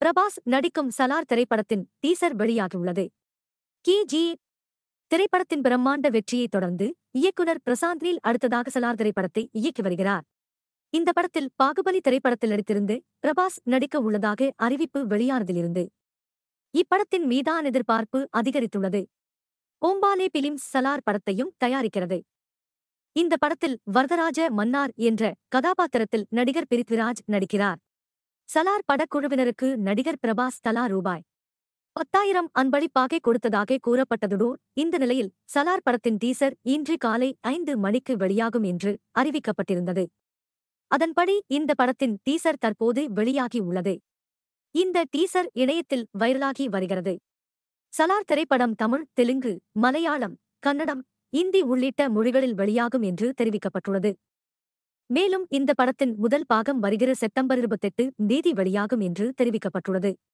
பிரபாஸ் நடிக்கும் சலார் திரைப்படத்தின் டீசர் வெளியாகியுள்ளது கி ஜி திரைப்படத்தின் பிரம்மாண்ட வெற்றியைத் தொடர்ந்து இயக்குனர் பிரசாந்த் நீல் அடுத்ததாக சலார் திரைப்படத்தை இயக்கி வருகிறார் இந்த படத்தில் பாகுபலி திரைப்படத்தில் நடித்திருந்து பிரபாஸ் நடிக்க உள்ளதாக அறிவிப்பு வெளியானதிலிருந்து இப்படத்தின் மீதான எதிர்பார்ப்பு அதிகரித்துள்ளது ஓம்பாலே பிலிம்ஸ் சலார் படத்தையும் தயாரிக்கிறது இந்த படத்தில் வரதராஜ மன்னார் என்ற கதாபாத்திரத்தில் நடிகர் பிரித்விராஜ் நடிக்கிறார் சலார் படக்குழுவினருக்கு நடிகர் பிரபாஸ் தலா ரூபாய் பத்தாயிரம் அன்பளிப்பாக கொடுத்ததாக கூறப்பட்டதுடோர் இந்த நிலையில் சலார் படத்தின் டீசர் இன்று காலை ஐந்து மணிக்கு வெளியாகும் என்று அறிவிக்கப்பட்டிருந்தது அதன்படி இந்த படத்தின் டீசர் தற்போது வெளியாகி உள்ளது இந்த டீசர் இணையத்தில் வைரலாகி வருகிறது சலார் திரைப்படம் தமிழ் தெலுங்கு மலையாளம் கன்னடம் இந்தி உள்ளிட்ட மொழிகளில் வெளியாகும் என்று தெரிவிக்கப்பட்டுள்ளது மேலும் இந்த படத்தின் முதல் பாகம் வருகிற செப்டம்பர் இருபத்தெட்டு தேதி வெளியாகும் என்று தெரிவிக்கப்பட்டுள்ளது